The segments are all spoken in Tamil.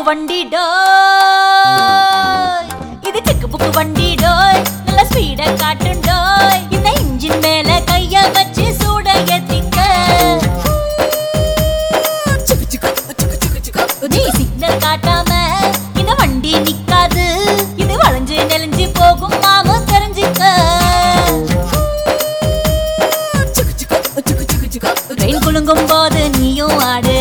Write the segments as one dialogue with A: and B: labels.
A: புக்கு வண்டி டோய் இது சிக்கு புக்கு வண்டி டோய் நல்ல ஸ்பீட காட்டும் டோய் இந்த இன்ஜின் மேல கைய வச்சு சூட ஏத்திக்க நீ சிக்னல் காட்டாம இந்த வண்டி நிக்காது இது வளைஞ்சு நெளிஞ்சு போகும் மாம தெரிஞ்சுக்க ட்ரெயின் குலுங்கும் போது நீயும் ஆடு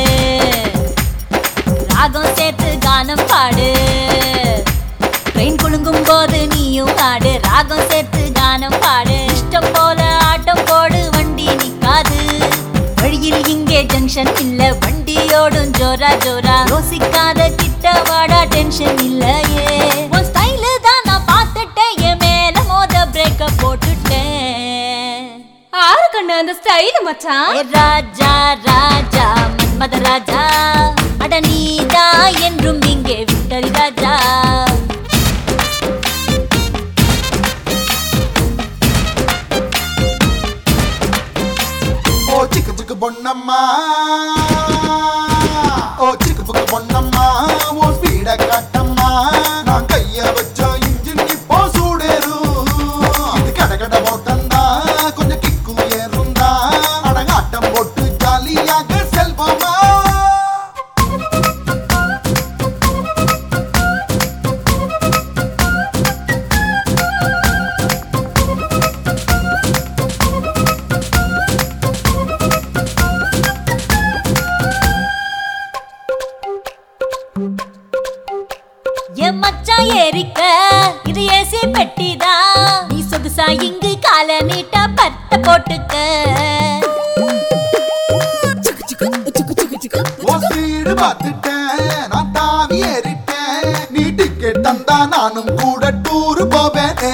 A: ராகம் சேர்த்து கானம் பாடு ட்ரெயின் குலுங்கும் போது நீயும் ஆடு ராகம் சேர்த்து கானம் பாடு இஷ்டம் போல ஆட்டம் போடு வண்டி நிக்காது வழியில் இங்கே ஜங்ஷன் இல்ல வண்டியோடும் ஜோரா ஜோரா யோசிக்காத கிட்ட வாடா டென்ஷன் இல்லையே உன் ஸ்டைலு தான் நான் பார்த்துட்டேன் என் மேல மோத பிரேக்க போட்டுட்டேன்
B: ஆறு கண்ணு அந்த ஸ்டைல் மச்சான்
A: ஏ ராஜா ராஜா மன்மத ராஜா அட நீதா என்றும் இங்கே விட்டரி ராஜா
C: ஓ சிக்கு புக்கு பொன்னம்மா ஓ சிக்கு புக்கு பொன்னம்மா ஓ ஸ்பீட காட்டம்மா நான் கைய வச்ச இன்ஜின் இப்போ சூடேறும் இது கட கட ஓட்டந்தா கொஞ்சம் கிக்கு ஏறுந்தா அடங்காட்டம் போட்டு ஜாலியாக செல்வோமா
A: என் மச்சான் ஏறிக்க இது ஏசி பெட்டிதா நீ சொகுசா இங்கு கால நீட்டா பத்த போட்டுக்க
C: ஓ ஸ்பீடு பார்த்துட்டேன் நான் தாவி ஏறிட்டேன் நீ டிக்கெட் தந்தா நானும் கூட டூர் போவேனே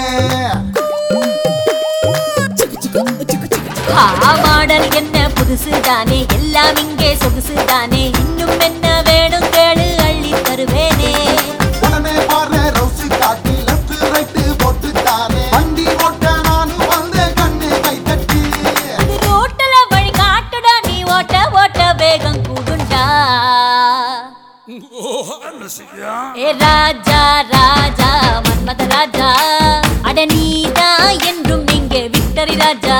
A: ஆ மாடல் என்ன புதுசு தானே எல்லாம் இங்கே சொகுசு தானே இன்னும் என்ன வேணும் கேளு அள்ளி தருவேனே
C: உடனே பாரு ரவுசு காட்டி லெஃப்ட் ரைட் போட்டு தானே வண்டி ஓட்ட நானும் வந்தேன் கண்ணு கை தட்டி
A: இது ரோட்டுல வழி காட்டுடா நீ ஓட்ட ஓட்ட வேகம் கூடுண்டா ஏ ராஜா ராஜா மன்மத ராஜா அட நீதா என்றும் இங்கே விக்டரி ராஜா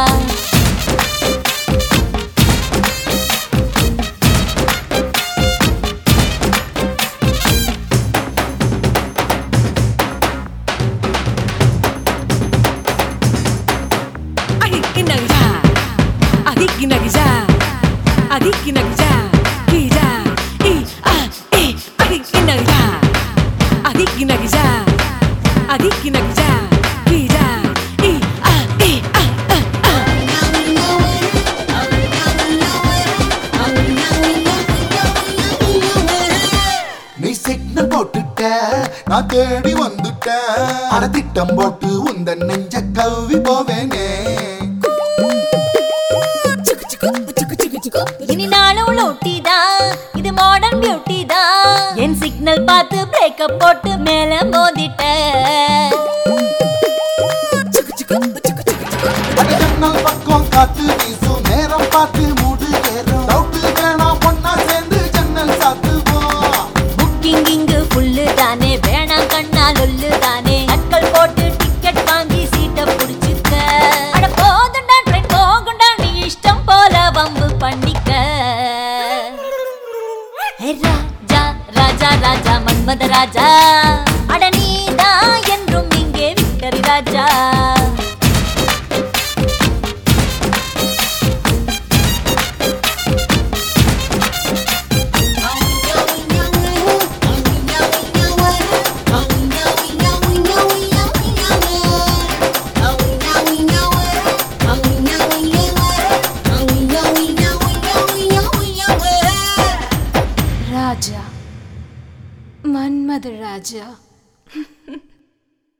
B: Adikinagja, adikinagja, adikinagja, kija, i a i, adikinagja, adikinagja, adikinagja, kija, i a i a a a.
C: நீ சிக்னல் போட்டுட்ட நான் தேடி வந்துட்டேன் அட திட்டம் போட்டு உந்த நெஞ்ச கவ்வி போவேனே
A: இனி நாளும் லூட்டிதா இது மாடர்ன் பியூட்டி தான் என் சிக்னல் பார்த்து பிரேக்கப் போட்டு மேல மோதிட்ட
C: அட ஜன்னல் பக்கம் காத்து வீசும் நேரம் பார்த்து மூடு ஏறும் டவுட்டு வேணாம் பொண்ணா சேர்ந்து ஜன்னல் சாத்துவோம்
A: புக்கிங் இங்கு ஃபுல்லு தானே வேணாம் கண்ணா லொல்லு தானே அட்கள் போட்டு டிக்கெட் வாங்கி சீட்டை புடிச்சுக்க அட போதுண்டா ட்ரெயின் போகுண்டா நீ இஷ்டம் போல வம்பு பண்ணிக்க ஹே ராஜா ராஜா ராஜா மன்மத ராஜா அட நீதா என்றும் இங்கே விக்டரி ராஜா
B: ராஜா மன்மத ராஜா